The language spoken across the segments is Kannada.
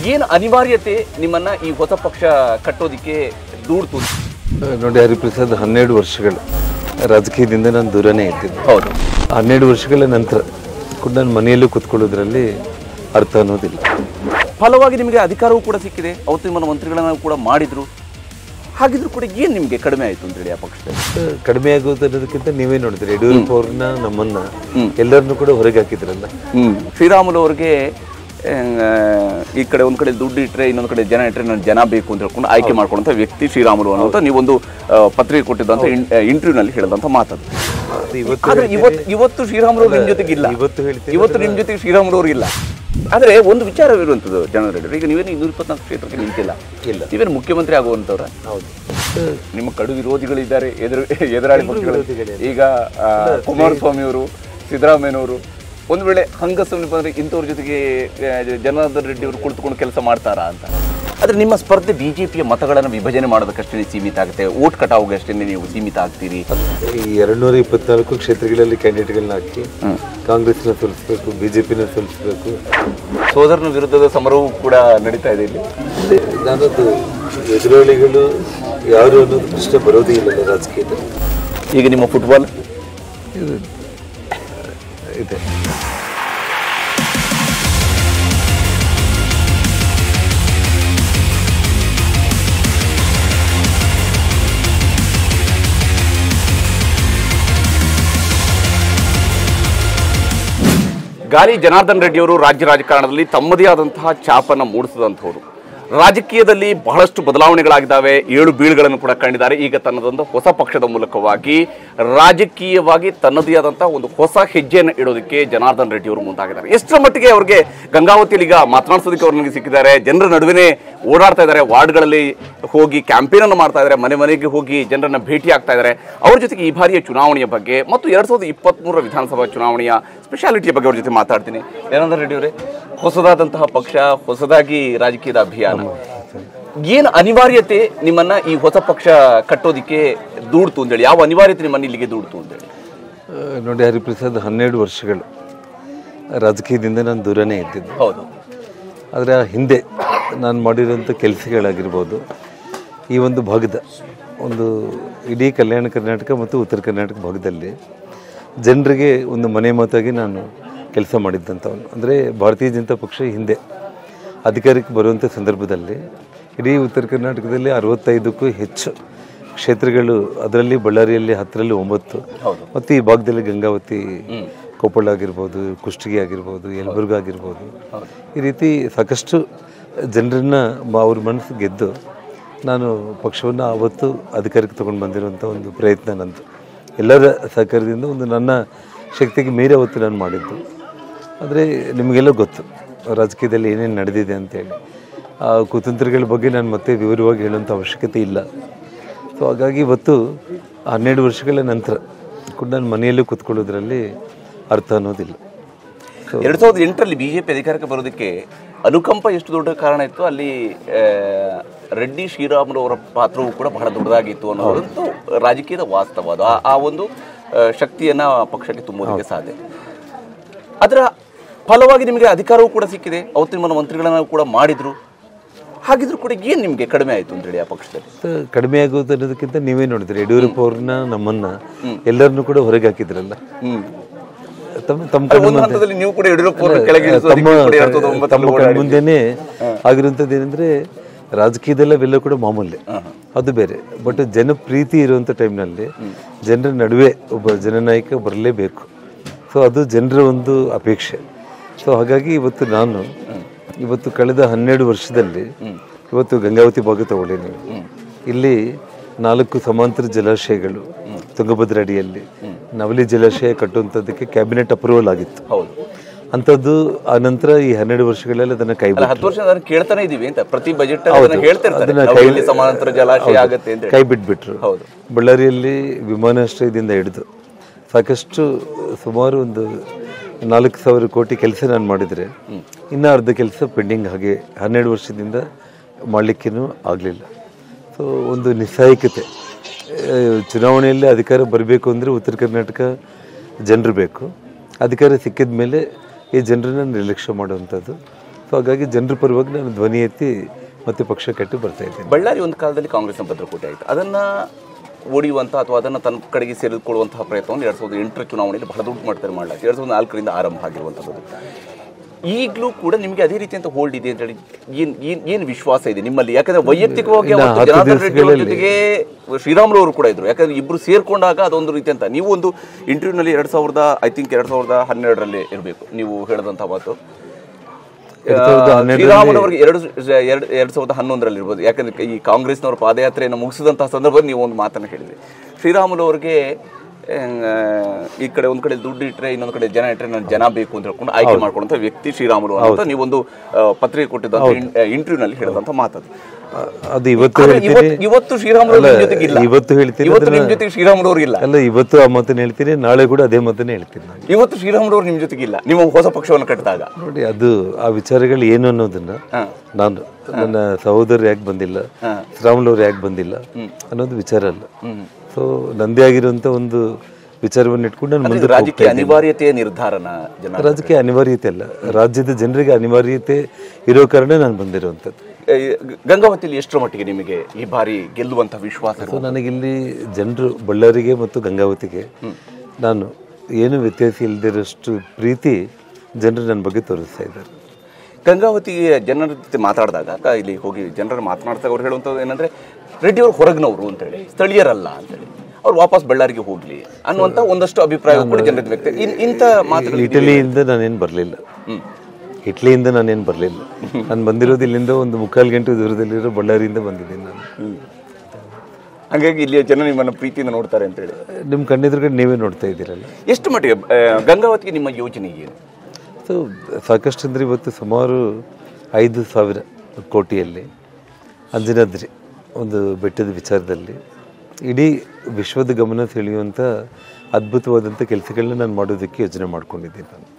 ಏನು ಅನಿವಾರ್ಯತೆ ನಿಮ್ಮನ್ನ ಈ ಹೊಸ ಪಕ್ಷ ಕಟ್ಟೋದಿಕ್ಕೆ ದೂಡ್ತು ನೋಡಿ ಹರಿಪ್ರಸಾದ್ ಹನ್ನೆರಡು ವರ್ಷಗಳು ರಾಜಕೀಯದಿಂದ ನಾನು ದೂರನೇ ಇದ್ದಿದ್ದು ಹೌದು ಹನ್ನೆರಡು ವರ್ಷಗಳ ನಂತರ ಕೂಡ ನಾನು ಮನೆಯಲ್ಲೂ ಕೂತ್ಕೊಳ್ಳೋದ್ರಲ್ಲಿ ಅರ್ಥ ಅನ್ನೋದಿಲ್ಲ ಫಲವಾಗಿ ನಿಮಗೆ ಅಧಿಕಾರವೂ ಕೂಡ ಸಿಕ್ಕಿದೆ ಅವತ್ತು ನಿಮ್ಮನ್ನು ಮಂತ್ರಿಗಳನ್ನ ಕೂಡ ಮಾಡಿದ್ರು ಹಾಗಿದ್ರು ಕೂಡ ಏನು ನಿಮಗೆ ಕಡಿಮೆ ಆಯಿತು ಅಂತೇಳಿ ಆ ಪಕ್ಷದಲ್ಲಿ ಅಹ್, ಕಡಿಮೆ ಆಗೋದು ಅನ್ನೋದಕ್ಕಿಂತ ನೀವೇ ನೋಡಿದ್ರಿ ಯಡಿಯೂರಪ್ಪ ಅವ್ರನ್ನ ನಮ್ಮನ್ನ ಎಲ್ಲರನ್ನೂ ಕೂಡ ಹೊರಗೆ ಹಾಕಿದ್ರಲ್ಲ ಶ್ರೀರಾಮುಲು ಅವ್ರಿಗೆ ಆ, ಈ ಕಡೆ ಒಂದ್ ಕಡೆ ದುಡ್ಡು ಇಟ್ಟರೆ ಇನ್ನೊಂದು ಕಡೆ ಜನ ಇಟ್ಟರೆ ನಾನು ಜನ ಬೇಕು ಅಂತ ಹೇಳ್ಕೊಂಡು ಆಯ್ಕೆ ಮಾಡ್ಕೊಂಡಂಥ ವ್ಯಕ್ತಿ ಶ್ರೀರಾಮುಲು ಅನ್ನೋಂಥ ನೀವೊಂದು ಆ, ಪತ್ರಿಕೆ ಕೊಟ್ಟಿದ್ದಂಥ ಇಂಟರ್ವ್ಯೂನಲ್ಲಿ ಹೇಳಿದಂಥ ಮಾತದು ಅದು ಇವತ್ತು ಆದ್ರೆ ಇವತ್ತು ಇವತ್ತು ಶ್ರೀರಾಮುಲು ಅವ್ರು ನಿಮ್ ಜೊತೆಗೆ ಇಲ್ಲ ಇವತ್ತು ಹೇಳ್ತೀನಿ ಇವತ್ತು ನಿಮ್ ಜೊತೆಗೆ ಶ್ರೀರಾಮುಲು ಅವ್ರು ಇಲ್ಲ ಆದ್ರೆ ಒಂದು ವಿಚಾರವಿರುವಂಥದ್ದು ಜನರ ಈಗ ನೀವೇನು ಇನ್ನೂರ ಇಪ್ಪತ್ನಾಲ್ಕು ಕ್ಷೇತ್ರಕ್ಕೆ ನಿಂತಿಲ್ಲ ಇಲ್ಲ. ನೀವೇನು ಮುಖ್ಯಮಂತ್ರಿ ಆಗುವಂಥವ್ರ ಹೌದು ನಿಮ್ಮ ಕಡು ವಿರೋಧಿಗಳಿದ್ದಾರೆ ಎದುರು ಎದುರಾಳಿ ಪಕ್ಷಗಳು ಈಗ ಆ, ಕುಮಾರಸ್ವಾಮಿ ಅವರು ಸಿದ್ದರಾಮಯ್ಯನವರು ಒಂದು ವೇಳೆ ಹಂಗ ಸಮೀಪ ಅಂದ್ರೆ ಇಂಥವ್ರ ಜೊತೆಗೆ ಆ, ಜನಾರ್ದನ್ ರೆಡ್ಡಿ ಅವರು ಕುಳಿತುಕೊಂಡು ಕೆಲಸ ಮಾಡ್ತಾರಾ ಅಂತ ಆದ್ರೆ ನಿಮ್ಮ ಸ್ಪರ್ಧೆ ಬಿಜೆಪಿಯ ಮತಗಳನ್ನು ವಿಭಜನೆ ಮಾಡೋದಕ್ಕಷ್ಟೇ ಸೀಮಿತ ಆಗುತ್ತೆ ಓಟ್ ಕಟಾವ್ಗೆ ಅಷ್ಟೇ ನೀವು ಸೀಮಿತ ಆಗ್ತೀರಿ ಈ ಎರಡ್ನೂರ ಇಪ್ಪತ್ನಾಲ್ಕು ಕ್ಷೇತ್ರಗಳಲ್ಲಿ ಕ್ಯಾಂಡಿಡೇಟ್ಗಳನ್ನ ಹಾಕಿ ಕಾಂಗ್ರೆಸ್ನ ಸೋಲಿಸ್ಬೇಕು ಬಿಜೆಪಿನ ಸೋಲಿಸ್ಬೇಕು ಸೋದರನ ವಿರುದ್ಧದ ಸಮರವೂ ಕೂಡ ನಡೀತಾ ಇದೆ ಇಲ್ಲಿ ಅಂದ್ರೆ ನಾನದು ಎದುರಾಳಿಗಳು ಯಾರು ಅನ್ನೋದು ಪ್ರಶ್ನೆ ಬರೋದೇ ಇಲ್ಲ ರಾಜಕೀಯದಲ್ಲಿ ಈಗ ನಿಮ್ಮ ಫುಟ್ಬಾಲ್ ಇದು ಇದೆ ಗಾಲಿ ಜನಾರ್ದನ್ ರೆಡ್ಡಿ ಅವರು ರಾಜ್ಯ ರಾಜಕಾರಣದಲ್ಲಿ ತಮ್ಮದೇ ಆದಂತಹ ಛಾಪನ್ನ ಮೂಡಿಸಿದಂಥವ್ರು ರಾಜಕೀಯದಲ್ಲಿ ಬಹಳಷ್ಟು ಬದಲಾವಣೆಗಳಾಗಿದ್ದಾವೆ ಏಳು ಬೀಳುಗಳನ್ನು ಕೂಡ ಕಂಡಿದ್ದಾರೆ ಈಗ ತನ್ನದೊಂದು ಹೊಸ ಪಕ್ಷದ ಮೂಲಕವಾಗಿ ರಾಜಕೀಯವಾಗಿ ತನ್ನದೇ ಆದಂತಹ ಒಂದು ಹೊಸ ಹೆಜ್ಜೆಯನ್ನು ಇಡೋದಕ್ಕೆ ಜನಾರ್ದನ್ ರೆಡ್ಡಿ ಅವರು ಮುಂದಾಗಿದ್ದಾರೆ ಎಷ್ಟರ ಮಟ್ಟಿಗೆ ಅವರಿಗೆ ಗಂಗಾವತಿಯಲ್ಲಿ ಈಗ ಮಾತನಾಡಿಸೋದಕ್ಕೆ ಅವ್ರು ನನಗೆ ಸಿಕ್ಕಿದ್ದಾರೆ ಜನರ ನಡುವೆ ಓಡಾಡ್ತಾ ಇದ್ದಾರೆ ವಾರ್ಡ್ಗಳಲ್ಲಿ ಹೋಗಿ ಕ್ಯಾಂಪೇನ್ ಅನ್ನು ಮಾಡ್ತಾ ಇದ್ದಾರೆ ಮನೆ ಮನೆಗೆ ಹೋಗಿ ಜನರನ್ನ ಭೇಟಿ ಆಗ್ತಾ ಇದ್ದಾರೆ ಅವ್ರ ಜೊತೆಗೆ ಈ ಬಾರಿಯ ಚುನಾವಣೆಯ ಬಗ್ಗೆ ಮತ್ತು ಎರಡ್ ಸಾವಿರದ ಇಪ್ಪತ್ಮೂರರ ವಿಧಾನಸಭಾ ಚುನಾವಣೆಯ ಸ್ಪೆಷಾಲಿಟಿಯ ಬಗ್ಗೆ ಅವ್ರ ಜೊತೆ ಮಾತಾಡ್ತೀನಿ ಏನಂದ್ರೆ ರೆಡ್ಡಿ ಅವರೇ ಹೊಸದಾದಂತಹ ಪಕ್ಷ ಹೊಸದಾಗಿ ರಾಜಕೀಯದ ಅಭಿಯಾನ ಏನು ಅನಿವಾರ್ಯತೆ ನಿಮ್ಮನ್ನ ಈ ಹೊಸ ಪಕ್ಷ ಕಟ್ಟೋದಿಕ್ಕೆ ದೂಡ್ತು ಅಂತೇಳಿ ಯಾವ ಅನಿವಾರ್ಯತೆ ನಿಮ್ಮನ್ನ ಇಲ್ಲಿಗೆ ದೂಡ್ತು ಅಂತೇಳಿ ಅಹ್, ನೋಡಿ ಹರಿಪ್ರಸಾದ್ ಹನ್ನೆರಡು ವರ್ಷಗಳು ರಾಜಕೀಯದಿಂದ ನಾನು ದೂರನೇ ಇದ್ದಿದ್ದು ಹೌದು ಆದರೆ ಆ ಹಿಂದೆ ನಾನು ಮಾಡಿರೋಂಥ ಕೆಲಸಗಳಾಗಿರ್ಬೋದು ಈ ಒಂದು ಭಾಗದ ಒಂದು ಇಡೀ ಕಲ್ಯಾಣ ಕರ್ನಾಟಕ ಮತ್ತು ಉತ್ತರ ಕರ್ನಾಟಕ ಭಾಗದಲ್ಲಿ ಜನರಿಗೆ ಒಂದು ಮನೆ ಮಾತಾಗಿ ನಾನು ಕೆಲಸ ಮಾಡಿದ್ದಂಥವನು ಅಂದರೆ ಭಾರತೀಯ ಜನತಾ ಪಕ್ಷ ಹಿಂದೆ ಅಧಿಕಾರಕ್ಕೆ ಬರುವಂಥ ಸಂದರ್ಭದಲ್ಲಿ ಇಡೀ ಉತ್ತರ ಕರ್ನಾಟಕದಲ್ಲಿ ಅರವತ್ತೈದಕ್ಕೂ ಹೆಚ್ಚು ಕ್ಷೇತ್ರಗಳು ಅದರಲ್ಲಿ ಬಳ್ಳಾರಿಯಲ್ಲಿ ಹತ್ತರಲ್ಲಿ ಒಂಬತ್ತು ಮತ್ತು ಈ ಭಾಗದಲ್ಲಿ ಗಂಗಾವತಿ ಕೊಪ್ಪಳ ಆಗಿರ್ಬೋದು ಕುಷ್ಟಗಿ ಆಗಿರ್ಬೋದು ಯಲಬುರ್ಗ ಆಗಿರ್ಬೋದು ಈ ರೀತಿ ಸಾಕಷ್ಟು ಜನರನ್ನ ಮ- ಅವ್ರ ಮನಸ್ಸು ಗೆದ್ದು ನಾನು ಪಕ್ಷವನ್ನು ಆವತ್ತು ಅಧಿಕಾರಕ್ಕೆ ತೊಗೊಂಡು ಬಂದಿರುವಂಥ ಒಂದು ಪ್ರಯತ್ನ ನಂದು ಎಲ್ಲರ ಸಹಕಾರದಿಂದ ಒಂದು ನನ್ನ ಶಕ್ತಿಗೆ ಮೀರಿ ಅವತ್ತು ನಾನು ಮಾಡಿದ್ದು ಆದರೆ ನಿಮಗೆಲ್ಲ ಗೊತ್ತು ರಾಜಕೀಯದಲ್ಲಿ ಏನೇನು ನಡೆದಿದೆ ಅಂತೇಳಿ ಆ ಕುತಂತ್ರಗಳ ಬಗ್ಗೆ ನಾನು ಮತ್ತೆ ವಿವರವಾಗಿ ಹೇಳುವಂಥ ಅವಶ್ಯಕತೆ ಇಲ್ಲ ಸೊ ಹಾಗಾಗಿ ಇವತ್ತು ಹನ್ನೆರಡು ವರ್ಷಗಳ ನಂತರ ಕೂಡ ನಾನು ಮನೆಯಲ್ಲೂ ಕೂತ್ಕೊಳ್ಳೋದ್ರಲ್ಲಿ ಅರ್ಥ ಅನ್ನೋದಿಲ್ಲ ಎರಡ್ ಸಾವಿರದ ಎಂಟರಲ್ಲಿ ಬಿಜೆಪಿ ಅಧಿಕಾರಕ್ಕೆ ಬರೋದಕ್ಕೆ ಅನುಕಂಪ ಎಷ್ಟು ದೊಡ್ಡ ಕಾರಣ ಇತ್ತು ಅಲ್ಲಿ ಆ, ರೆಡ್ಡಿ ಶ್ರೀರಾಮುಲು ಅವರ ಪಾತ್ರವೂ ಕೂಡ ಬಹಳ ದೊಡ್ಡದಾಗಿತ್ತು ಅನ್ನೋದಂತೂ ರಾಜಕೀಯದ ವಾಸ್ತವ ಅದು ಆ- ಆ ಒಂದು ಆ, ಶಕ್ತಿಯನ್ನ ಪಕ್ಷಕ್ಕೆ ತುಂಬೋದಕ್ಕೆ ಸಾಧ್ಯ ಅದರ ಫಲವಾಗಿ ನಿಮಗೆ ಅಧಿಕಾರವೂ ಕೂಡ ಸಿಕ್ಕಿದೆ ಅವತ್ತು ನಿಮ್ಮನ್ನು ಮಂತ್ರಿಗಳನ್ನ ಕೂಡ ಮಾಡಿದ್ರು ಹಾಗಿದ್ರು ಕೂಡ ಏನು ನಿಮಗೆ ಕಡಿಮೆ ಆಯಿತು ಅಂತೇಳಿ ಆ ಪಕ್ಷದಲ್ಲಿ ಮತ್ತು ಕಡಿಮೆ ಆಗೋದು ಅನ್ನೋದಕ್ಕಿಂತ ನೀವೇ ನೋಡಿದ್ರಿ ಯಡಿಯೂರಪ್ಪ ಅವ್ರನ್ನ ನಮ್ಮನ್ನ ಎಲ್ಲರನ್ನೂ ಕೂಡ ಹೊರಗೆ ಹಾಕಿದ್ರಲ್ಲ ಹ್ಮ್ ತಮ್ಮ ತಮ್ಮ ಅದು ಕಣ್ಣು ಒಂದು ಮುಂದೆ- ಹಂತದಲ್ಲಿ ನೀವು ಕೂಡ ಯಡಿಯೂರಪ್ಪ ಅವ್ರನ್ನ ಕೆಳಗೆ ತಮ್ಮ ಇಳಿಸೋದಕ್ಕೆ ಕೂಡ ಎರಡ್ ಸಾವಿರದ ತಮ್ಮ ಒಂಬತ್ತರಲ್ಲಿ ಕಣ್ಣು ಓಡಾಡಿದ್ರಿ. ಮುಂದೆನೆ ಆಗಿರುವಂಥದ್ದು ಏನಂದ್ರೆ ರಾಜಕೀಯದಲ್ಲ ಅವೆಲ್ಲ ಕೂಡ ಮಾಮೂಲಿ ಅದು ಬೇರೆ ಬಟ್ ಜನಪ್ರೀತಿ ಇರುವಂಥ ಟೈಮ್ನಲ್ಲಿ ಜನರ ನಡುವೆ ಒಬ್ಬ ಜನನಾಯಕ ಬರಲೇಬೇಕು ಸೊ ಅದು ಜನರ ಒಂದು ಅಪೇಕ್ಷೆ ಸೊ ಹಾಗಾಗಿ ಇವತ್ತು ನಾನು ಇವತ್ತು ಕಳೆದ ಹನ್ನೆರಡು ವರ್ಷದಲ್ಲಿ ಇವತ್ತು ಗಂಗಾವತಿ ಭಾಗ ತಗೊಳ್ಳಿ ನೀವು ಇಲ್ಲಿ ನಾಲ್ಕು ಸಮಾಂತರ ಜಲಾಶಯಗಳು ತುಂಗಭದ್ರಾ ಅಡಿಯಲ್ಲಿ ನವಲಿ ಜಲಾಶಯ ಕಟ್ಟುವಂಥದ್ದಕ್ಕೆ ಕ್ಯಾಬಿನೆಟ್ ಅಪ್ರೂವಲ್ ಆಗಿತ್ತು ಹೌದು ಅಂಥದ್ದು ಆ ನಂತರ ಈ ಹನ್ನೆರಡು ವರ್ಷಗಳಲ್ಲಿ ಅದನ್ನ ಕೈ ಅಲ್ಲ ಹತ್ತು ವರ್ಷ ಅದನ್ನ ಕೇಳ್ತಾನೆ ಇದೀವಿ ಅಂತ ಪ್ರತಿ ಬಜೆಟ್ ಅದನ್ನ ಹೇಳ್ತಿರ್ತಾರೆ ಅದನ್ನ ನಾವು ಕೈ- ಇಲ್ಲಿ ಸಮಾನಾಂತರ ಜಲಾಶಯ ಆಗತ್ತೆ ಅಂತ ಹೇಳಿ. ಕೈ ಬಿಟ್ಬಿಟ್ರು ಹೌದು. ಬಳ್ಳಾರಿಯಲ್ಲಿ ವಿಮಾನಾಶ್ರಯದಿಂದ ಹಿಡಿದು ಸಾಕಷ್ಟು ಸುಮಾರು ಒಂದು ನಾಲ್ಕು ಸಾವಿರ ಕೋಟಿ ಕೆಲಸ ನಾನು ಮಾಡಿದರೆ ಇನ್ನೂ ಅರ್ಧ ಕೆಲಸ ಪೆಂಡಿಂಗ್ ಹಾಗೆ ಹನ್ನೆರಡು ವರ್ಷದಿಂದ ಮಾಡಲಿಕ್ಕೇನೂ ಆಗಲಿಲ್ಲ ಸೊ ಒಂದು ನಿಸ್ಸಹಾಯಕತೆ ಆ, ಚುನಾವಣೆಯಲ್ಲಿ ಅಧಿಕಾರ ಬರಬೇಕು ಅಂದರೆ ಉತ್ತರ ಕರ್ನಾಟಕ ಜನರು ಬೇಕು ಅಧಿಕಾರ ಸಿಕ್ಕಿದ ಮೇಲೆ ಈ ಜನರನ್ನ ನಿರ್ಲಕ್ಷ್ಯ ಮಾಡುವಂಥದ್ದು ಸೊ ಹಾಗಾಗಿ ಜನರ ಪರವಾಗಿ ನಾನು ಧ್ವನಿ ಎತ್ತಿ ಮತ್ತೆ ಪಕ್ಷ ಕಟ್ಟಿ ಬರ್ತಾ ಇದ್ದೀನಿ ಬಳ್ಳಾರಿ ಒಂದು ಕಾಲದಲ್ಲಿ ಕಾಂಗ್ರೆಸ್ನ ಭದ್ರಕೋಟೆ ಆಯಿತು ಅದನ್ನ ಒಡೆಯುವಂಥ ಅಥವಾ ಅದನ್ನು ತನ್ನ ಕಡೆಗೆ ಸೇರಿಕೊಳ್ಳುವಂತಹ ಪ್ರಯತ್ನವನ್ನು ಎರಡು ಸಾವಿರದ ಎಂಟರ ಚುನಾವಣೆಯಲ್ಲಿ ಬಹಳ ದೊಡ್ಡ ಮಟ್ಟದಲ್ಲಿ ಮಾಡಲಾಯಿತು ಎರಡು ಸಾವಿರದ ನಾಲ್ಕರಿಂದ ಆರಂಭ ಆಗಿರುವಂಥದ್ದು ಈಗಲೂ ಕೂಡ ನಿಮಗೆ ಅದೇ ರೀತಿಯಂತ ಹೋಲ್ಡ್ ಇದೆ ಅಂತ ಹೇಳಿ ಏನ್ ಏನ್ ಏನು ವಿಶ್ವಾಸ ಇದೆ ನಿಮ್ಮಲ್ಲಿ ಯಾಕಂದ್ರೆ ವೈಯಕ್ತಿಕವಾಗಿ ಇಲ್ಲ, ಅವತ್ತು ಹತ್ತು ಜನಾರ್ದನ್ ರೆಡ್ಡಿ ಅವ್ರ ದಿವಸಗಳಲ್ಲಿ- ಜೊತೆಗೆ ಶ್ರೀರಾಮುಲು ಅವರು ಕೂಡ ಇದ್ರು ಯಾಕಂದ್ರೆ ಇಬ್ರು ಸೇರ್ಕೊಂಡಾಗ ಅದೊಂದು ರೀತಿ ಅಂತ ನೀವು ಒಂದು ಇಂಟರ್ವ್ಯೂನಲ್ಲಿ ಎರಡ್ ಸಾವಿರದ ಐ ಥಿಂಕ್ ಎರಡ್ ಸಾವಿರದ ಹನ್ನೆರಡರಲ್ಲಿ ಇರಬೇಕು ನೀವು ಹೇಳಿದಂಥ ಮಾತು ಎರಡ್ ಸಾವಿರದ ಹನ್ನೆರಡರಲ್ಲಿ- ಶ್ರೀರಾಮುಲು ಅವರಿಗೆ ಎರಡು ಎರಡು ಎರಡ್ ಸಾವಿರದ ಹನ್ನೊಂದರಲ್ಲಿ ಇರ್ಬೋದು ಯಾಕಂದ್ರೆ ಈ ಕಾಂಗ್ರೆಸ್ನವರ ಪಾದಯಾತ್ರೆಯನ್ನು ಮುಗಿಸಿದಂತಹ ಸಂದರ್ಭದಲ್ಲಿ ನೀವು ಒಂದು ಮಾತನ್ನು ಹೇಳಿದ್ರಿ ಶ್ರೀರಾಮುಲು ಅವರಿಗೆ ಆ, ಈ ಕಡೆ ಒಂದ್ ಕಡೆ ದುಡ್ಡು ಇಟ್ಟರೆ ಇನ್ನೊಂದು ಕಡೆ ಜನ ಇಟ್ಟರೆ ನಾನು ಜನ ಬೇಕು ಅಂತ ಹೇಳ್ಕೊಂಡು ಆಯ್ಕೆ ಮಾಡ್ಕೊಳ್ಳುವಂಥ ವ್ಯಕ್ತಿ ಶ್ರೀರಾಮುಲು ಅಂತ ನೀವೊಂದು ಆ, ಪತ್ರಿಕೆ ಕೊಟ್ಟಿದ್ದಂಥ ಇಂಟರ್ವ್ಯೂನಲ್ಲಿ ಹೇಳಿದಂಥ ಮಾತದು ಆ, ಅದು ಇವತ್ತು ಆದ್ರೆ ಹೇಳ್ತೀನಿ ಇವತ್ತು ಇವತ್ತು ಶ್ರೀರಾಮುಲು ಅಲ್ಲ, ನಿಮ್ ಜೊತೆಗೆ ಇಲ್ಲ ಇವತ್ತು ಹೇಳ್ತೀನಿ ಇವತ್ತು ಅದನ್ನ- ನಿಮ್ ಜೊತೆಗೆ ಶ್ರೀರಾಮುಲು ಅವರು ಇಲ್ಲ ಅಲ್ಲ ಇವತ್ತು ಆ ಮಾತನ್ನ ಹೇಳ್ತೀನಿ ನಾಳೆ ಕೂಡ ಅದೇ ಮಾತನ್ನೇ ಹೇಳ್ತೀನಿ ನಾನು ಇವತ್ತು ಶ್ರೀರಾಮುಲು ಅವರು ನಿಮ್ ಜೊತೆಗೆ ಇಲ್ಲ ನಿಮ್ಮ ಹೊಸ ಪಕ್ಷವನ್ನು ಕಟ್ಟಿದಾಗ ನೋಡಿ ಅದು ಆ ವಿಚಾರಗಳು ಏನು ಅನ್ನೋದನ್ನ ಹಾ. ನಾನು ನನ್ನ ಸಹೋದರರು ಯಾಕೆ ಬಂದಿಲ್ಲ ಶ್ರೀರಾಮುಲು ಅವ್ರು ಯಾಕೆ ಬಂದಿಲ್ಲ ಅನ್ನೋದು ವಿಚಾರ ಅಲ್ಲ ಸೊ ನಂದೇ ಆಗಿರುವಂತ ಒಂದು ವಿಚಾರವನ್ನು ಇಟ್ಕೊಂಡು ನಾನು ಮುಂದೆ ರಾಜಕೀಯ ಅನಿವಾರ್ಯತೆಯ ನಿರ್ಧಾರನ ಜನ ರಾಜಕೀಯ ಅನಿವಾರ್ಯತೆ ಅಲ್ಲ ರಾಜ್ಯದ ಜನರಿಗೆ ಅನಿವಾರ್ಯತೆ ಇರೋ ಕಾರಣ ನಾನು ಬಂದಿರುವಂಥದ್ದು ಏ, ಗಂಗಾವತಿಯಲ್ಲಿ ಎಷ್ಟರ ಮಟ್ಟಿಗೆ ನಿಮಗೆ ಈ ಬಾರಿ ಗೆಲ್ಲುವಂತ ವಿಶ್ವಾಸ ಸೊ ನನಗಿಲ್ಲಿ ಜನರು ಬಳ್ಳಾರಿಗೆ ಮತ್ತು ಗಂಗಾವತಿಗೆ ನಾನು ಏನು ವ್ಯತ್ಯಾಸ ಇಲ್ಲದಿರೋಷ್ಟು ಪ್ರೀತಿ ಜನರು ನನ್ನ ಬಗ್ಗೆ ತೋರಿಸ್ತಾ ಇದ್ದಾರೆ ಗಂಗಾವತಿ ಜನರ ಜೊತೆ ಮಾತಾಡಿದಾಗ ಕ- ಇಲ್ಲಿ ಹೋಗಿ ಜನರ ಮಾತನಾಡ್ದಾಗ ಅವ್ರು ಹೇಳುವಂಥದ್ದು ಏನಂದ್ರೆ ರೆಡ್ಡಿ ಅವರು ಹೊರಗಿನವರು ಅಂತೇಳಿ ಸ್ಥಳೀಯರಲ್ಲ ಅಂತೇಳಿ ಅವ್ರು ವಾಪಸ್ ಬಳ್ಳಾರಿಗೆ ಹೋಗ್ಲಿ ಅನ್ನುವಂಥ ಒಂದಷ್ಟು ಅಭಿಪ್ರಾಯ ಕೂಡ ಜನರ ವ್ಯಕ್ತ ಇನ್- ಇಂಥ ಮಾತುಗಳು ಇಟಲಿಯಿಂದ ನಾನೇನು ಬರಲಿಲ್ಲ ಹ್ಮ್. ಇಟ್ಲಿಯಿಂದ ನಾನೇನು ಬರಲಿಲ್ಲ ನಾನು ಬಂದಿರೋದು ಇಲ್ಲಿಂದ ಒಂದು ಮುಕ್ಕಾಲು ಗಂಟೆ ದೂರದಲ್ಲಿರೋ ಬಳ್ಳಾರಿಯಿಂದ ಬಂದಿದ್ದೀನಿ ನಾನು ಹಾಗಾಗಿ ಇಲ್ಲಿಯ ಜನ ನಿಮ್ಮನ್ನು ಪ್ರೀತಿಯಿಂದ ನೋಡ್ತಾರೆ ಅಂತೇಳಿ ನಿಮ್ಮ ಕಣ್ಣೆದುರುಗಡೆ ನೀವೇ ನೋಡ್ತಾ ಇದ್ದೀರಲ್ಲ ಎಷ್ಟು ಮಟ್ಟಿಗೆ ಆ, ಗಂಗಾವತಿಗೆ ನಿಮ್ಮ ಯೋಜನೆ ಏನು ಸೊ ಸಾಕಷ್ಟು ಅಂದರೆ ಇವತ್ತು ಸುಮಾರು ಐದು ಸಾವಿರ ಕೋಟಿಯಲ್ಲಿ ಅಂಜನಾದ್ರಿ ಒಂದು ಬೆಟ್ಟದ ವಿಚಾರದಲ್ಲಿ ಇಡೀ ವಿಶ್ವದ ಗಮನ ಸೆಳೆಯುವಂಥ ಅದ್ಭುತವಾದಂಥ ಕೆಲಸಗಳನ್ನ ನಾನು ಮಾಡೋದಕ್ಕೆ ಯೋಚನೆ ಮಾಡ್ಕೊಂಡಿದ್ದೀನಿ ನಾನು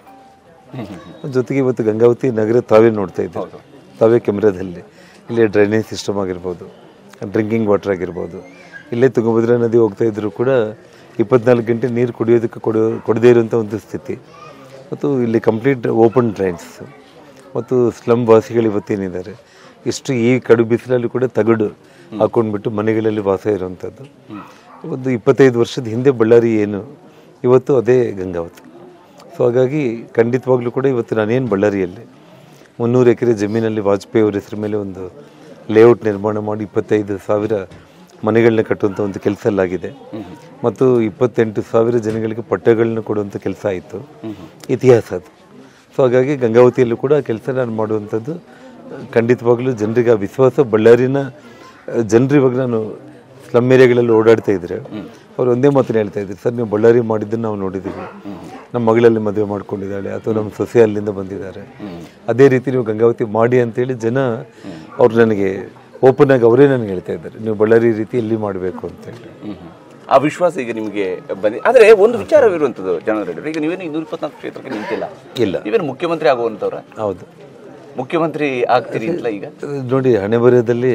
ಜೊತೆಗೆ ಇವತ್ತು ಗಂಗಾವತಿ ನಗರ ತಾವೇ ನೋಡ್ತಾ ಇದ್ದೀವಿ ತಾವೇ ಕೆಮ್ರಾದಲ್ಲಿ ಇಲ್ಲೇ ಡ್ರೈನೇಜ್ ಸಿಸ್ಟಮ್ ಆಗಿರ್ಬೋದು ಡ್ರಿಂಕಿಂಗ್ ವಾಟರ್ ಆಗಿರ್ಬೋದು ಇಲ್ಲೇ ತುಂಗಭದ್ರಾ ನದಿ ಹೋಗ್ತಾ ಇದ್ರೂ ಕೂಡ ಇಪ್ಪತ್ನಾಲ್ಕು ಗಂಟೆ ನೀರು ಕುಡಿಯೋದಕ್ಕೆ ಕೊಡೋ ಕೊಡದೇ ಇರುವಂಥ ಒಂದು ಸ್ಥಿತಿ ಮತ್ತು ಇಲ್ಲಿ ಕಂಪ್ಲೀಟ್ ಓಪನ್ ಡ್ರೈನ್ಸ್ ಮತ್ತು ಸ್ಲಮ್ ವಾಸಿಗಳು ಇವತ್ತೇನಿದ್ದಾರೆ ಇಷ್ಟು ಈ ಕಡು ಬಿಸಿಲಲ್ಲಿ ಕೂಡ ತಗಡು ಹಾಕೊಂಡ್ಬಿಟ್ಟು ಮನೆಗಳಲ್ಲಿ ವಾಸ ಇರುವಂಥದ್ದು ಒಂದು ಇಪ್ಪತ್ತೈದು ವರ್ಷದ ಹಿಂದೆ ಬಳ್ಳಾರಿ ಏನು ಇವತ್ತು ಅದೇ ಗಂಗಾವತಿ ಸೊ ಹಾಗಾಗಿ ಖಂಡಿತವಾಗ್ಲೂ ಕೂಡ ಇವತ್ತು ನಾನೇನು ಬಳ್ಳಾರಿಯಲ್ಲಿ ಮುನ್ನೂರು ಎಕರೆ ಜಮೀನಲ್ಲಿ ವಾಜಪೇಯಿ ಅವರ ಹೆಸರು ಮೇಲೆ ಒಂದು ಲೇಔಟ್ ನಿರ್ಮಾಣ ಮಾಡಿ ಇಪ್ಪತ್ತೈದು ಸಾವಿರ ಮನೆಗಳನ್ನ ಕಟ್ಟುವಂಥ ಒಂದು ಕೆಲಸ ಅಲ್ಲಾಗಿದೆ ಮತ್ತು ಇಪ್ಪತ್ತೆಂಟು ಸಾವಿರ ಜನಗಳಿಗೆ ಪಟ್ಟಗಳನ್ನ ಕೊಡುವಂಥ ಕೆಲಸ ಆಯಿತು ಇತಿಹಾಸ ಅದು ಸೊ ಹಾಗಾಗಿ ಗಂಗಾವತಿಯಲ್ಲೂ ಕೂಡ ಕೆಲಸ ನಾನು ಮಾಡುವಂಥದ್ದು ಖಂಡಿತವಾಗ್ಲೂ ಜನರಿಗೆ ಆ ವಿಶ್ವಾಸ ಬಳ್ಳಾರಿನ ಜನರು ಇವಾಗ ನಾನು ಸ್ಲಮ್ ಏರಿಯಾಗಳಲ್ಲಿ ಓಡಾಡ್ತಾ ಇದ್ರೆ ಅವ್ರು ಒಂದೇ ಮಾತನ್ನ ಹೇಳ್ತಾ ಇದ್ರು ಸರ್ ನೀವು ಬಳ್ಳಾರಿ ಮಾಡಿದ್ದನ್ನು ನಾವು ನೋಡಿದ್ದೀವಿ ನಮ್ಮ ಮಗಳಲ್ಲಿ ಮದುವೆ ಮಾಡ್ಕೊಂಡಿದ್ದಾಳೆ ಅಥವಾ ನಮ್ಮ ಸೊಸೆ ಅಲ್ಲಿಂದ ಬಂದಿದ್ದಾರೆ ಅದೇ ರೀತಿ ನೀವು ಗಂಗಾವತಿ ಮಾಡಿ ಅಂತೇಳಿ ಜನ ಅವ್ರು ನನಗೆ ಓಪನ್ ಆಗಿ ಅವರೇ ನನಗೆ ಹೇಳ್ತಾ ಇದ್ದಾರೆ ನೀವು ಬಳ್ಳಾರಿ ರೀತಿ ಎಲ್ಲಿ ಮಾಡಬೇಕು ಅಂತೇಳಿ ಆ ವಿಶ್ವಾಸ ಈಗ ನಿಮಗೆ ಬಂದಿ ಆದರೆ ಒಂದು ವಿಚಾರವಿರುವಂಥದ್ದು ಜನರ ಈಗ ನೀವೇನು ಇನ್ನೂರ ಇಪ್ಪತ್ನಾಲ್ಕು ಕ್ಷೇತ್ರಕ್ಕೆ ನಿಂತಿಲ್ಲ ಇಲ್ಲ ನೀವೇನು ಮುಖ್ಯಮಂತ್ರಿ ಆಗುವಂಥವ್ರ ಹೌದು ಮುಖ್ಯಮಂತ್ರಿ ಆಗ್ತೀರಿ ಅಂತಲ್ಲ ಈಗ ನೋಡಿ ಹಣೆ ಬರೆಯದಲ್ಲಿ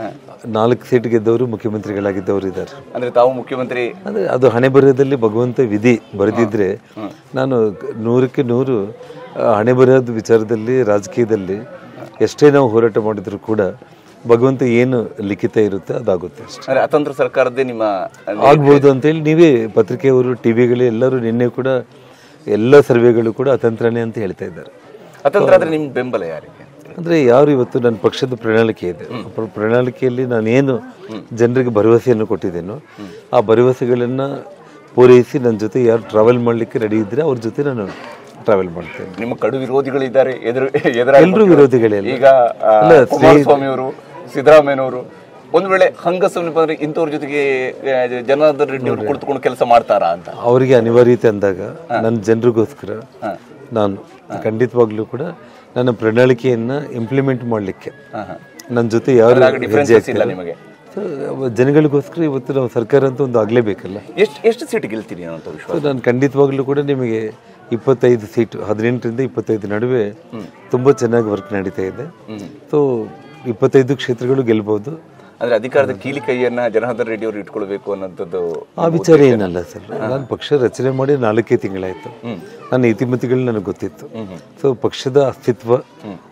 ನಾಲ್ಕು ಸೀಟ್ ಗೆದ್ದವರು ಮುಖ್ಯಮಂತ್ರಿಗಳಾಗಿದ್ದವರು ಇದ್ದಾರೆ ಅಂದ್ರೆ ತಾವು ಮುಖ್ಯಮಂತ್ರಿ ಅಂದರೆ ಅದು ಹಣೆ ಬರೆಯದಲ್ಲಿ ಭಗವಂತ ವಿಧಿ ಬರೆದಿದ್ರೆ ನಾನು ನೂರಕ್ಕೆ ನೂರು ಆ, ಹಣೆ ಬರೆಯೋದು ವಿಚಾರದಲ್ಲಿ ರಾಜಕೀಯದಲ್ಲಿ ಎಷ್ಟೇ ನಾವು ಹೋರಾಟ ಮಾಡಿದ್ರು ಕೂಡ ಭಗವಂತ ಏನು ಲಿಖಿತ ಇರುತ್ತೆ ಅದಾಗುತ್ತೆ ಅಷ್ಟೇ ಅಂದ್ರೆ ಅತಂತ್ರ ಸರ್ಕಾರದ್ದೇ ನಿಮ್ಮ ಆಗ್ಬೋದು ಅಂತೇಳಿ ನೀವೇ ಪತ್ರಿಕೆಯವರು ಟಿವಿಗಳು ಎಲ್ಲರೂ ನಿನ್ನೆ ಕೂಡ ಎಲ್ಲ ಸರ್ವೆಗಳು ಕೂಡ ಅತಂತ್ರನೇ ಅಂತ ಹೇಳ್ತಾ ಇದ್ದಾರೆ ಅತಂತ್ರ ಆದ್ರೆ ನಿಮ್ ಬೆಂಬಲ ಯಾರಿಗೆ ಅಂದರೆ ಯಾರು ಇವತ್ತು ನನ್ನ ಪಕ್ಷದ ಪ್ರಣಾಳಿಕೆ ಇದೆ ಆ ಪ್ರ- ಪ್ರಣಾಳಿಕೆಯಲ್ಲಿ ನಾನೇನು ಜನರಿಗೆ ಭರವಸೆಯನ್ನು ಕೊಟ್ಟಿದ್ದೇನೋ ಆ ಭರವಸೆಗಳನ್ನು ಪೂರೈಸಿ ನನ್ನ ಜೊತೆ ಯಾರು ಟ್ರಾವೆಲ್ ಮಾಡಲಿಕ್ಕೆ ರೆಡಿ ಇದ್ದರೆ ಅವ್ರ ಜೊತೆ ನಾನು ಟ್ರಾವೆಲ್ ಮಾಡ್ತೇನೆ ನಿಮ್ಮ ಕಡು ವಿರೋಧಿಗಳಿದ್ದಾರೆ ಎದುರು ಎದುರಾಗಿ ಎಲ್ಲರೂ ವಿರೋಧಿಗಳೇ ಅಲ್ಲ. ಈಗ ಆ, ಅಲ್ಲ, ಕುಮಾರಸ್ವಾಮಿ ಅವರು ಸಿದ್ದರಾಮಯ್ಯನವರು ಒಂದು ವೇಳೆ ಹಂಗಸು ಬಂದ್ರೆ ಇಂಥವ್ರ ಜೊತೆಗೆ ಆ, ಜನಾರ್ದನ್ ರೆಡ್ಡಿ ಅವರು ಕುಳಿತುಕೊಂಡು ಕೆಲಸ ಮಾಡ್ತಾರಾ ಅಂತ ಅವರಿಗೆ ಅನಿವಾರ್ಯತೆ ಅಂದಾಗ ನನ್ನ ಜನರಿಗೋಸ್ಕರ ನಾನು ಖಂಡಿತವಾಗ್ಲೂ ಕೂಡ ನನ್ನ ಪ್ರಣಾಳಿಕೆಯನ್ನು ಇಂಪ್ಲಿಮೆಂಟ್ ಮಾಡಲಿಕ್ಕೆ ಹಾ, ಹಾ. ನನ್ನ ಜೊತೆ ಯಾರು ಹೆಜ್ಜೆ ಡಿಫ್ರೆನ್ಸಸ್ ಇಲ್ಲ ಹಾಕ್ತಾರೆ ನಿಮಗೆ ಸೊ, ಜನಗಳಿಗೋಸ್ಕರ ಇವತ್ತು ನಾವು ಸರ್ಕಾರ ಅಂತ ಒಂದು ಆಗಲೇಬೇಕಲ್ಲ ಎಷ್ಟು ಎಷ್ಟು ಸೀಟ್ ಗೆಲ್ತೀನಿ ಅನ್ನೋ ವಿಶ್ವಾಸ ಸೊ ನಾನು ಖಂಡಿತವಾಗ್ಲೂ ಕೂಡ ನಿಮಗೆ ಇಪ್ಪತ್ತೈದು ಸೀಟು ಹದಿನೆಂಟರಿಂದ ಇಪ್ಪತ್ತೈದು ನಡುವೆ ತುಂಬ ಚೆನ್ನಾಗಿ ವರ್ಕ್ ನಡೀತಾ ಇದೆ ಸೊ ಇಪ್ಪತ್ತೈದು ಕ್ಷೇತ್ರಗಳು ಗೆಲ್ಬೋದು ಅಂದ್ರೆ ಅಧಿಕಾರದ ಕೀಲಿ ಕೈಯನ್ನ ಜನಾರ್ದನ್ ರೆಡ್ಡಿ ಅವರು ಇಟ್ಕೊಳ್ಬೇಕು ಅನ್ನೋಂಥದ್ದು ಆ ವಿಚಾರ ಏನಲ್ಲ ಸರ್ ನಾನು ಪಕ್ಷ ರಚನೆ ಮಾಡಿ ನಾಲ್ಕೇ ತಿಂಗಳಾಯಿತು ನನ್ನ ಇತಿಮಿತಿಗಳು ನನಗೆ ಗೊತ್ತಿತ್ತು ಸೊ ಪಕ್ಷದ ಅಸ್ತಿತ್ವ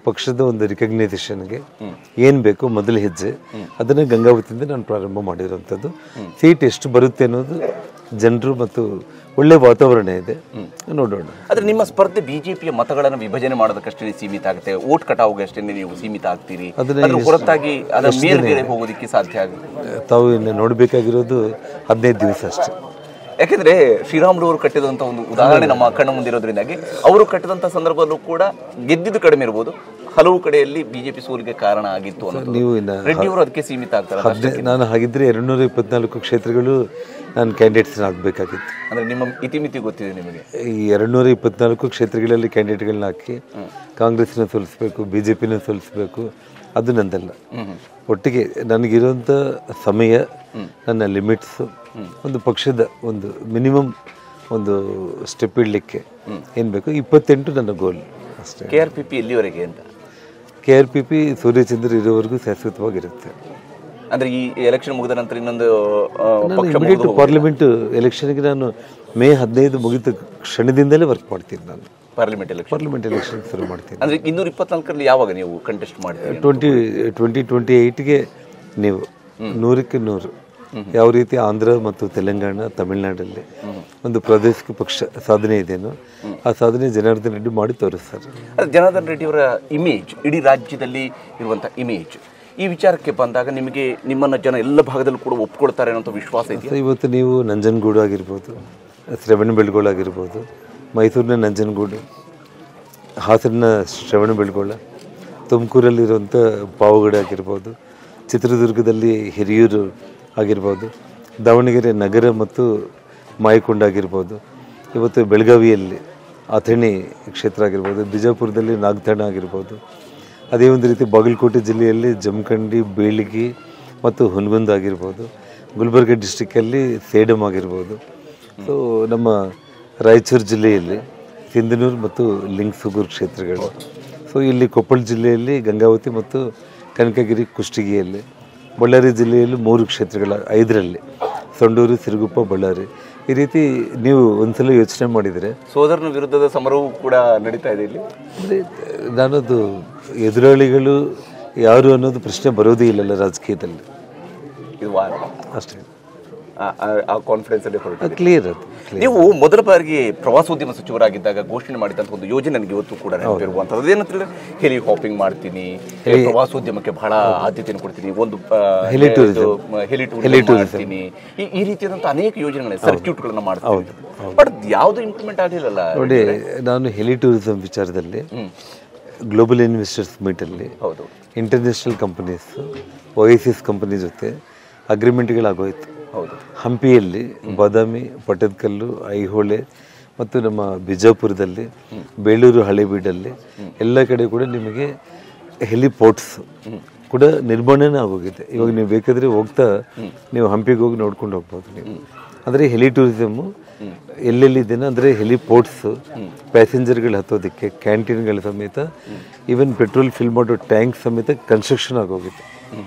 ಪಕ್ಷದ ಒಂದು ರಿಕಗ್ನೈಸೇಷನ್ಗೆ ಏನು ಬೇಕು ಮೊದಲ ಹೆಜ್ಜೆ ಅದನ್ನು ಗಂಗಾವತಿಯಿಂದ ನಾನು ಪ್ರಾರಂಭ ಮಾಡಿರೋಂಥದ್ದು ಸೀಟ್ ಎಷ್ಟು ಬರುತ್ತೆ ಅನ್ನೋದು ಜನರು ಮತ್ತು ಒಳ್ಳೆ ವಾತಾವರಣ ಇದೆ ನೋಡೋಣ ಆದ್ರೆ ನಿಮ್ಮ ಸ್ಪರ್ಧೆ ಬಿಜೆಪಿಯ ಮತಗಳನ್ನು ವಿಭಜನೆ ಮಾಡೋದಕ್ಕಷ್ಟೇ ಸೀಮಿತ ಆಗುತ್ತೆ ಓಟ್ ಕಟಾವ್ಗೆ ಅಷ್ಟೇ ನೀವು ಸೀಮಿತ ಆಗ್ತೀರಿ ಅದನ್ನ ಅದ್ರ ಹೊರತಾಗಿ ಅದರ ಮೇಲ್ಗಡೆ ಹೋಗೋದಕ್ಕೆ ಸಾಧ್ಯ ಆಗುತ್ತೆ ತಾವು ಇನ್ನು ನೋಡಬೇಕಾಗಿರೋದು ಹದಿನೈದು ದಿವಸ ಅಷ್ಟೇ ಯಾಕೆಂದ್ರೆ ಶ್ರೀರಾಮುಲು ಅವರು ಕಟ್ಟಿದಂತ ಒಂದು ಉದಾಹರಣೆ ನಮ್ಮ ಕಣ್ಣ ಮುಂದಿರೋದ್ರಿಂದಾಗಿ ಅವರು ಕಟ್ಟಿದಂತ ಸಂದರ್ಭದಲ್ಲೂ ಕೂಡ ಗೆದ್ದಿದ್ದು ಕಡಿಮೆ ಇರಬಹುದು ಹಲವು ಕಡೆಯಲ್ಲಿ ಬಿಜೆಪಿ ಸೋಲಿಗೆ ಕಾರಣ ಆಗಿತ್ತು ಅನ್ನೋದು ನೀವು ಇನ್ನು ರೆಡ್ಡಿ ಅವರು ಅದಕ್ಕೆ ಸೀಮಿತ ಆಗ್ತಾರೆ ಹದಿನೈದು ನಾನು ಹಾಗಿದ್ರೆ ಎರಡುನೂರ ಇಪ್ಪತ್ನಾಲ್ಕು ಕ್ಷೇತ್ರಗಳು ನಾನು ಕ್ಯಾಂಡಿಡೇಟ್ಸ್ ಆಗಬೇಕಾಗಿತ್ತು ಅಂದ್ರೆ ನಿಮ್ಮ ಇತಿಮಿತಿ ಗೊತ್ತಿದೆ ನಿಮಗೆ ಈ ಎರಡುನೂರ ಇಪ್ಪತ್ನಾಲ್ಕು ಕ್ಷೇತ್ರಗಳಲ್ಲಿ ಕ್ಯಾಂಡಿಡೇಟ್ಗಳನ್ನ ಹಾಕಿ ಕಾಂಗ್ರೆಸ್ನ ಸೋಲಿಸ್ಬೇಕು ಬಿ ಜೆ ಪಿನ ಸೋಲಿಸ್ಬೇಕು ಅದು ನಂದಲ್ಲ ಒಟ್ಟಿಗೆ ನನಗಿರೋಂಥ ಸಮಯ ನನ್ನ ಲಿಮಿಟ್ಸು ಒಂದು ಪಕ್ಷದ ಒಂದು ಮಿನಿಮಮ್ ಒಂದು ಸ್ಟೆಪ್ ಇಡಲಿಕ್ಕೆ ಏನು ಬೇಕು ಇಪ್ಪತ್ತೆಂಟು ನನ್ನ ಗೋಲ್ ಅಷ್ಟೇ ಕೆ ಆರ್ ಪಿ ಪಿ ಎಲ್ಲಿವರೆಗೆ ಅಂತ ಕೆ ಆರ್ ಪಿ ಪಿ ಸೂರ್ಯಚಂದ್ರ ಇರೋವರೆಗೂ ಶಾಶ್ವತವಾಗಿರುತ್ತೆ ಅಂದ್ರೆ ಈ ಎಲೆಕ್ಷನ್ ಮುಗಿದ ನಂತರ ಇನ್ನೊಂದು ಆ, ನಾನು ಪಕ್ಷ ಇಮಿಡಿಯೇಟ್ ಪಾರ್ಲಿಮೆಂಟ್ ಎಲೆಕ್ಷನ್ಗೆ ನಾನು ಮೇ ಹದಿನೈದು ಮುಗಿದ ಕ್ಷಣದಿಂದಲೇ ವರ್ಕ್ ಮಾಡ್ತೀನಿ ನಾನು ಪಾರ್ಲಿಮೆಂಟ್ ಎಲೆಕ್ಷನ್ ಪಾರ್ಲಿಮೆಂಟ್ ಎಲೆಕ್ಷನ್ ಶುರು ಮಾಡ್ತೀನಿ ಅಂದ್ರೆ ಇನ್ನೂರ ಇಪ್ಪತ್ನಾಲ್ಕರಲ್ಲಿ ಯಾವಾಗ ನೀವು ಕಂಟೆಸ್ಟ್ ಮಾಡ್ತೀರಿ ಟ್ವೆಂಟಿ ಟ್ವೆಂಟಿ ಟ್ವೆಂಟಿ ಏಯ್ಟ್ಗೆ ನೀವು ನೂರಕ್ಕೆ ನೂರು ಯಾವ ರೀತಿ ಆಂಧ್ರ ಮತ್ತು ತೆಲಂಗಾಣ ತಮಿಳುನಾಡಲ್ಲಿ ಒಂದು ಪ್ರಾದೇಶಿಕ ಪಕ್ಷ ಸಾಧನೆ ಇದೆಯೋ ಆ ಸಾಧನೆ ಜನಾರ್ದನ್ ರೆಡ್ಡಿ ಮಾಡಿ ತೋರಿಸ್ತಾರೆ ಅದು ಜನಾರ್ದನ್ ರೆಡ್ಡಿ ಅವರ ಇಮೇಜ್ ಇಡೀ ರಾಜ್ಯದಲ್ಲಿ ಇರುವಂತ ಇಮೇಜ್ ಈ ವಿಚಾರಕ್ಕೆ ಬಂದಾಗ ನಿಮಗೆ ನಿಮ್ಮನ್ನ ಜನ ಎಲ್ಲ ಭಾಗದಲ್ಲೂ ಕೂಡ ಒಪ್ಕೊಳ್ತಾರೆ ಅನ್ನೋ ವಿಶ್ವಾಸ ಇದೆಯಾ ಸೊ ಇವತ್ತು ನೀವು ನಂಜನಗೂಡು ಆಗಿರ್ಬೋದು ಶ್ರವಣಬೆಳಗೊಳ ಆಗಿರ್ಬೋದು ಮೈಸೂರಿನ ನಂಜನಗೂಡು ಹಾಸನ ಶ್ರವಣಬೆಳಗೊಳ ತುಮಕೂರಲ್ಲಿರುವಂಥ ಪಾವಗಡ ಆಗಿರ್ಬೋದು ಚಿತ್ರದುರ್ಗದಲ್ಲಿ ಹಿರಿಯೂರು ಆಗಿರ್ಬೋದು ದಾವಣಗೆರೆ ನಗರ ಮತ್ತು ಮಾಯಕೊಂಡ ಆಗಿರ್ಬೋದು ಇವತ್ತು ಬೆಳಗಾವಿಯಲ್ಲಿ ಅಥಣಿ ಕ್ಷೇತ್ರ ಆಗಿರ್ಬೋದು ಬಿಜಾಪುರದಲ್ಲಿ ನಾಗತಾಣ ಆಗಿರ್ಬೋದು ಅದೇ ಒಂದು ರೀತಿ ಬಾಗಲಕೋಟೆ ಜಿಲ್ಲೆಯಲ್ಲಿ ಜಮಖಂಡಿ ಬೇಳಿಗಿ ಮತ್ತು ಹುನಗುಂದ ಆಗಿರ್ಬೋದು ಗುಲ್ಬರ್ಗ ಡಿಸ್ಟಿಕ್ಕಲ್ಲಿ ಸೇಡಮ್ ಆಗಿರ್ಬೋದು ಸೊ ನಮ್ಮ ರಾಯಚೂರು ಜಿಲ್ಲೆಯಲ್ಲಿ ಸಿಂಧನೂರು ಮತ್ತು ಲಿಂಗ್ಸುಗೂರು ಕ್ಷೇತ್ರಗಳು ಸೊ ಇಲ್ಲಿ ಕೊಪ್ಪಳ ಜಿಲ್ಲೆಯಲ್ಲಿ ಗಂಗಾವತಿ ಮತ್ತು ಕನಕಗಿರಿ ಕುಷ್ಟಗಿಯಲ್ಲಿ ಬಳ್ಳಾರಿ ಜಿಲ್ಲೆಯಲ್ಲಿ ಮೂರು ಕ್ಷೇತ್ರಗಳ ಐದರಲ್ಲಿ ಸೊಂಡೂರು ಸಿರುಗುಪ್ಪ ಬಳ್ಳಾರಿ ಈ ರೀತಿ ನೀವು ಒಂದ್ಸಲ ಯೋಚನೆ ಮಾಡಿದರೆ ಸೋದರನ ವಿರುದ್ಧದ ಸಮರವೂ ಕೂಡ ನಡೀತಾ ಇದೆ ಇಲ್ಲಿ ಅಂದರೆ ನಾನದು ಎದುರಾಳಿಗಳು ಯಾರು ಅನ್ನೋದು ಪ್ರಶ್ನೆ ಬರೋದೇ ಇಲ್ಲಲ್ಲ ರಾಜಕೀಯದಲ್ಲಿ ಇದು ವಾರ ಅಷ್ಟೇ ಆ- ಆ- ಆ ಕಾನ್ಫಿಡೆನ್ಸ್ ಅಲ್ಲಿ ಹೊರಟು ಕ್ಲಿಯರ್ ಅದು clear. ನೀವು ಮೊದಲ ಬಾರಿಗೆ ಪ್ರವಾಸೋದ್ಯಮ ಸಚಿವರಾಗಿದ್ದಾಗ ಘೋಷಣೆ ಮಾಡಿದಂತ ಒಂದು ಯೋಜನೆ ನನಗೆ ಇವತ್ತು ಕೂಡ ನೆನಪಿರುವಂಥದ್ದು ಅದೇನಂತ ಹೇಳಿದ್ರೆ ಹೆಲಿ ಹಾಪಿಂಗ್ ಮಾಡ್ತೀನಿ ಪ್ರವಾಸೋದ್ಯಮಕ್ಕೆ ಬಹಳ ಆದ್ಯತೆಯನ್ನು ಕೊಡ್ತೀನಿ ಒಂದು ಆ, ಹೆಲಿ ಇದು, tourism. ಮ, ಹೆಲಿ ಟೂರಿಸಂ ಮಾಡ್ತೀನಿ ಈ- ಈ ರೀತಿಯಾದಂಥ ಅನೇಕ ಯೋಜನೆಗಳು ಸರ್ಕ್ಯೂಟ್ಗಳನ್ನ ಮಾಡ್ತೀನಿ ಬಟ್ ಯಾವುದು ಇಂಪ್ಲಿಮೆಂಟ್ ಆಗಲಿಲ್ಲಲ್ಲ ನೋಡಿ ನಾನು ಹೆಲಿ ಟೂರಿಸಂ ವಿಚಾರದಲ್ಲಿ ಗ್ಲೋಬಲ್ ಇನ್ವೆಸ್ಟರ್ಸ್ ಮೀಟಲ್ಲಿ ಹೌದು ಇಂಟರ್ನ್ಯಾಷನಲ್ ಕಂಪನೀಸ್ ಓಎಸಿಸ್ ಕಂಪನಿ ಜೊತೆ ಅಗ್ರಿಮೆಂಟ್ಗಳಾಗೋಯ್ತು ಹೌದು ಹಂಪಿಯಲ್ಲಿ ಬಾದಾಮಿ ಪಟ್ಟದಕಲ್ಲು ಐಹೊಳೆ ಮತ್ತು ನಮ್ಮ ಬಿಜಾಪುರದಲ್ಲಿ ಬೇಲೂರು ಹಳೆಬೀಡಲ್ಲಿ ಎಲ್ಲ ಕಡೆ ಕೂಡ ನಿಮಗೆ ಹೆಲಿಪೋರ್ಟ್ಸ್ ಕೂಡ ನಿರ್ಮಾಣನೇ ಆಗೋಗಿದೆ ಇವಾಗ ನೀವು ಬೇಕಾದ್ರೆ ಹೋಗ್ತಾ ನೀವು ಹಂಪಿಗೆ ಹೋಗಿ ನೋಡ್ಕೊಂಡು ಹೋಗ್ಬೋದು ನೀವು ಅಂದರೆ ಹೆಲಿ ಟೂರಿಸಮ್ಮು ಎಲ್ಲೆಲ್ಲಿ ಇದೆಯೋ ಅಂದರೆ ಹೆಲಿಪೋರ್ಟ್ಸ್ ಪ್ಯಾಸೆಂಜರ್ಗಳು ಹತ್ತೋದಕ್ಕೆ ಕ್ಯಾಂಟೀನ್ಗಳ ಸಮೇತ ಈವನ್ ಪೆಟ್ರೋಲ್ ಫಿಲ್ ಮಾಡೋ ಟ್ಯಾಂಕ್ ಸಮೇತ ಕನ್ಸ್ಟ್ರಕ್ಷನ್ ಆಗೋಗಿದೆ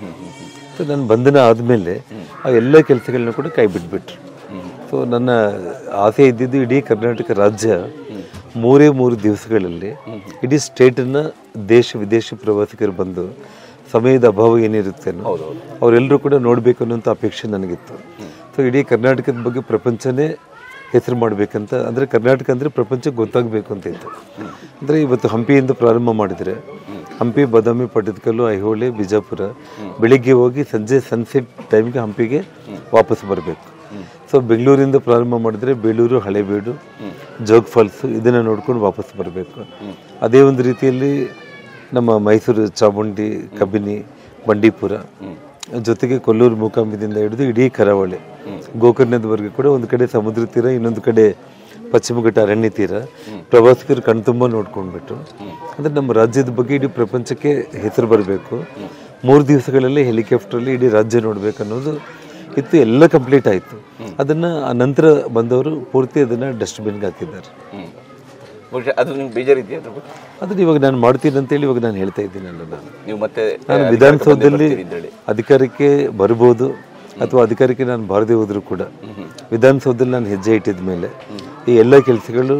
ಸೊ ನನ್ನ ಬಂಧನ ಆದಮೇಲೆ ಆ ಎಲ್ಲ ಕೆಲಸಗಳನ್ನ ಕೂಡ ಕೈ ಬಿಟ್ಬಿಟ್ರು ಸೊ ನನ್ನ ಆಸೆ ಇದ್ದಿದ್ದು ಇಡೀ ಕರ್ನಾಟಕ ರಾಜ್ಯ ಮೂರೇ ಮೂರು ದಿವಸಗಳಲ್ಲಿ ಇಡೀ ಸ್ಟೇಟನ್ನು ದೇಶ ವಿದೇಶಿ ಪ್ರವಾಸಿಗರು ಬಂದು ಸಮಯದ ಅಭಾವ ಏನಿರುತ್ತೇನೋ ಅವರೆಲ್ಲರೂ ಕೂಡ ನೋಡಬೇಕು ಅನ್ನೋಂಥ ಅಪೇಕ್ಷೆ ನನಗಿತ್ತು ಸೊ ಇಡೀ ಕರ್ನಾಟಕದ ಬಗ್ಗೆ ಪ್ರಪಂಚನೇ ಹೆಸರು ಮಾಡಬೇಕಂತ ಅಂದರೆ ಕರ್ನಾಟಕ ಅಂದರೆ ಪ್ರಪಂಚಕ್ಕೆ ಗೊತ್ತಾಗಬೇಕು ಅಂತ ಇತ್ತು ಅಂದರೆ ಇವತ್ತು ಹಂಪಿಯಿಂದ ಪ್ರಾರಂಭ ಮಾಡಿದರೆ ಹಂಪಿ ಬಾದಾಮಿ ಪಟ್ಟದಕಲ್ಲು ಐಹೊಳೆ ಬಿಜಾಪುರ ಬೆಳಿಗ್ಗೆ ಹೋಗಿ ಸಂಜೆ ಸನ್ಸೆಟ್ ಟೈಮ್ಗೆ ಹಂಪಿಗೆ ವಾಪಸ್ ಬರಬೇಕು ಸೊ ಬೆಂಗಳೂರಿಂದ ಪ್ರಾರಂಭ ಮಾಡಿದ್ರೆ ಬೇಲೂರು ಹಳೆಬೀಡು ಜೋಗ್ ಫಾಲ್ಸು ಇದನ್ನು ನೋಡ್ಕೊಂಡು ವಾಪಸ್ ಬರಬೇಕು ಅದೇ ಒಂದು ರೀತಿಯಲ್ಲಿ ನಮ್ಮ ಮೈಸೂರು ಚಾಮುಂಡಿ ಕಬಿನಿ ಬಂಡೀಪುರ ಜೊತೆಗೆ ಕೊಲ್ಲೂರು ಮೂಕಾಂಬಿದಿಂದ ಹಿಡಿದು ಇಡೀ ಕರಾವಳಿ ಗೋಕರ್ಣದವರೆಗೂ ಕೂಡ ಒಂದು ಕಡೆ ಸಮುದ್ರ ತೀರ ಇನ್ನೊಂದು ಕಡೆ ಪಶ್ಚಿಮ ಘಟ್ಟ ಅರಣ್ಯ ತೀರ ಪ್ರವಾಸಿಗರು ಕಣ್ತುಂಬ ನೋಡ್ಕೊಂಡ್ಬಿಟ್ಟು ಅಂದರೆ ನಮ್ಮ ರಾಜ್ಯದ ಬಗ್ಗೆ ಇಡೀ ಪ್ರಪಂಚಕ್ಕೆ ಹೆಸರು ಬರಬೇಕು ಮೂರು ದಿವಸಗಳಲ್ಲಿ ಹೆಲಿಕಾಪ್ಟ್ರಲ್ಲಿ ಇಡೀ ರಾಜ್ಯ ನೋಡ್ಬೇಕು ಅನ್ನೋದು ಇತ್ತು ಎಲ್ಲ ಕಂಪ್ಲೀಟ್ ಆಯಿತು ಅದನ್ನು ಆ ನಂತರ ಬಂದವರು ಪೂರ್ತಿ ಅದನ್ನು ಡಸ್ಟ್ಬಿನ್ಗೆ ಹಾಕಿದ್ದಾರೆ ಹ್ಮ್. ಬಹುಶಃ ಅದು ನಿಮ್ಗೆ ಬೇಜಾರಿದೆಯಾ ಅದ್ರ ಬಗ್ಗೆ? ಅದನ್ನ ಇವಾಗ ನಾನು ಮಾಡ್ತೀನಿ ಅಂತೇಳಿ ಇವಾಗ ನಾನು ಹೇಳ್ತಾ ಇದ್ದೀನಲ್ಲ ನಾನು ನೀವು ಮತ್ತೆ ನಾನು ಅಧಿಕಾರಕ್ಕೆ ವಿಧಾನಸೌಧದಲ್ಲಿ ಬಂದೇ ಬರ್ತೀರಿ ಅಂತೇಳಿ. ಅಧಿಕಾರಕ್ಕೆ ಬರ್ಬೋದು ಅಥವಾ ಅಧಿಕಾರಕ್ಕೆ ನಾನು ಬಾರದೇ ಹೋದರೂ ಕೂಡ ವಿಧಾನಸೌಧದಲ್ಲಿ ನಾನು ಹೆಜ್ಜೆ ಇಟ್ಟಿದ ಮೇಲೆ ಈ ಎಲ್ಲ ಕೆಲಸಗಳು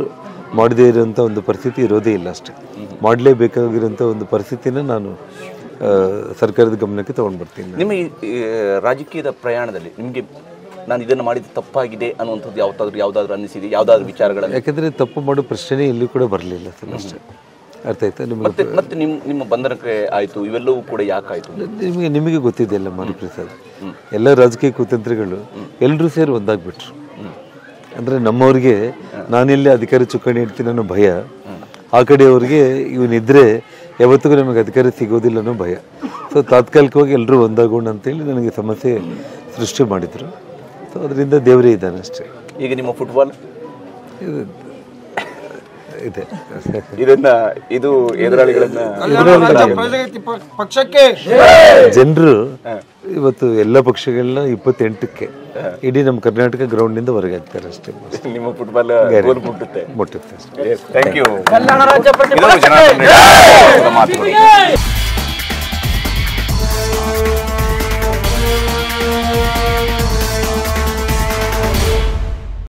ಮಾಡದೇ ಇರೋಂಥ ಒಂದು ಪರಿಸ್ಥಿತಿ ಇರೋದೇ ಇಲ್ಲ ಅಷ್ಟೇ ಮಾಡಲೇಬೇಕಾಗಿರೋಂಥ ಒಂದು ಪರಿಸ್ಥಿತಿನ ನಾನು ಆ, ಸರ್ಕಾರದ ಗಮನಕ್ಕೆ ತೊಗೊಂಡು ಬರ್ತೀನಿ ನಿಮ್ಮ ಈ ಈ ರಾಜಕೀಯದ ಪ್ರಯಾಣದಲ್ಲಿ ನಿಮಗೆ ನಾನು ಇದನ್ನು ಮಾಡಿದ ತಪ್ಪಾಗಿದೆ ಅನ್ನುವಂಥದ್ದು ಯಾವತ್ತಾದ್ರೂ ಯಾವುದಾದ್ರೂ ಅನ್ನಿಸಿದೆ ಯಾವುದಾದ್ರೂ ವಿಚಾರಗಳಲ್ಲಿ ಯಾಕಂದರೆ ತಪ್ಪು ಮಾಡೋ ಪ್ರಶ್ನೆನೇ ಎಲ್ಲೂ ಕೂಡ ಬರಲಿಲ್ಲ ಸರ್ ಅಷ್ಟೇ ಅರ್ಥ ಆಯ್ತಾ ನಿಮಗೆ ಮತ್ತೆ ಮತ್ತೆ ನಿಮ್ಮ ನಿಮ್ಮ ಬಂಧನಕ್ಕೆ ಆಯಿತು ಇವೆಲ್ಲವೂ ಕೂಡ ಯಾಕಾಯಿತು ನಿಮಗೆ ನಿಮಗೆ ಗೊತ್ತಿದೆಯಲ್ಲ ಮರಿಪ್ರಸಾದ್ ಎಲ್ಲ ರಾಜಕೀಯ ಕುತಂತ್ರಿಗಳು ಎಲ್ಲರೂ ಸೇರಿ ಒಂದಾಗ್ಬಿಟ್ರು ಅಂದರೆ ನಮ್ಮವ್ರಿಗೆ ನಾನೆಲ್ಲಿ ಅಧಿಕಾರ ಚುಕ್ಕಾಣಿ ಇಡ್ತೀನಿ ಅನ್ನೋ ಭಯ ಆ ಕಡೆಯವ್ರಿಗೆ ಇವನಿದ್ರೆ ಯಾವತ್ತಿಗೂ ನಮಗೆ ಅಧಿಕಾರ ಸಿಗೋದಿಲ್ಲ ಅನ್ನೋ ಭಯ ಸೊ ತಾತ್ಕಾಲಿಕವಾಗಿ ಎಲ್ಲರೂ ಒಂದಾಗೋಣ ಅಂತೇಳಿ ನನಗೆ ಸಮಸ್ಯೆ ಸೃಷ್ಟಿ ಮಾಡಿದರು ಸೊ ಅದರಿಂದ ದೇವರೇ ಇದ್ದಾನೆ ಅಷ್ಟೇ ಈಗ ನಿಮ್ಮ ಫುಟ್ಬಾಲ್ ಇದು ಇದೆ ಇದನ್ನ ಇದು ಎದುರಾಳಿಗಳನ್ನ ಪ್ರಜಾಗತಿ ಪ- ಪಕ್ಷಕ್ಕೆ ಜನರು ಇವತ್ತು ಎಲ್ಲ ಪಕ್ಷಗಳನ್ನ ಇಪ್ಪತ್ತೆಂಟಕ್ಕೆ ಇಡೀ ನಮ್ಮ ಕರ್ನಾಟಕ ಗ್ರೌಂಡ್ನಿಂದ ಹೊರಗೆ ಹಾಕ್ತಾರೆ ಅಷ್ಟೇ ನಿಮ್ಮ ಫುಟ್ಬಾಲ್ ಗೋಲ್ ಮುಟ್ಟುತ್ತೆ ಮುಟ್ಟುತ್ತೆ ಅಷ್ಟೇ ಥ್ಯಾಂಕ್ ಯು ಇದು ಜನಾರ್ದನ್ ರೆಡ್ಡಿ ಅವರ ಮಾತುಗಳು